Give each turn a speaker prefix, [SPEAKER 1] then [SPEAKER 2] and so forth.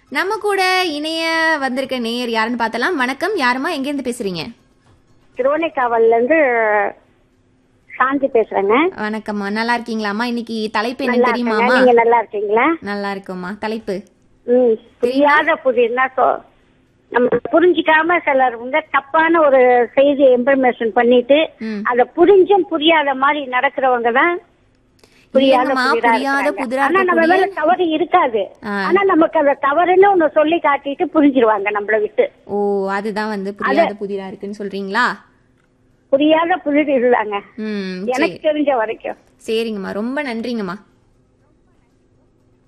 [SPEAKER 1] நம்ம கூட இணைய வந்திருக்க நேயர் யாருன்னு பார்த்தலாம் வணக்கம் யாருமா எங்கேருந்து பேசுறீங்க
[SPEAKER 2] திருவனைக்காவல்ல இருந்து சாந்தி பேசுறேங்க
[SPEAKER 1] வணக்கம்மா நல்லா இருக்கீங்களாம்மா இன்னைக்கு தலைப்பு என்ன
[SPEAKER 2] நல்லா
[SPEAKER 1] தெரியுமாமா
[SPEAKER 2] இருக்கேங்க. நீங்க நல்லா இருக்கீங்களா
[SPEAKER 1] நல்லா இருக்கோம்மா தலைப்பு
[SPEAKER 2] ம் புரியாத புதிர்னா சொ- நம்ம புரிஞ்சிக்காம சிலர் வந்து தப்பான ஒரு செய்தி இன்ஃபர்மேஷன் பண்ணிட்டு
[SPEAKER 1] ம்.
[SPEAKER 2] அத புரிஞ்சும் புரியாத மாதிரி நடக்கிறவங்க தான் புரியாத
[SPEAKER 1] இல்லைங்கம்மா,
[SPEAKER 2] புதிரா
[SPEAKER 1] புரியாத
[SPEAKER 2] இருக்கிறாங்க.
[SPEAKER 1] புதிரா
[SPEAKER 2] ஆனா நம்ம மேல
[SPEAKER 1] இருக்கக்கூடிய-
[SPEAKER 2] தவறு இருக்காது
[SPEAKER 1] ஆ.
[SPEAKER 2] ஆனா நமக்கு அந்த தவறுன்னு ஒண்ணு சொல்லி காட்டிட்டு புரிஞ்சிருவாங்க நம்மள விட்டு
[SPEAKER 1] ஓ அதுதான் வந்து புரியாத புதிரா இருக்குன்னு சொல்றீங்களா
[SPEAKER 2] புரியாத புதிர் இதுதாங்க
[SPEAKER 1] ம்
[SPEAKER 2] எனக்கு
[SPEAKER 1] சரி
[SPEAKER 2] தெரிஞ்ச வரைக்கும்
[SPEAKER 1] சரிங்கம்மா ரொம்ப நன்றிங்கம்மா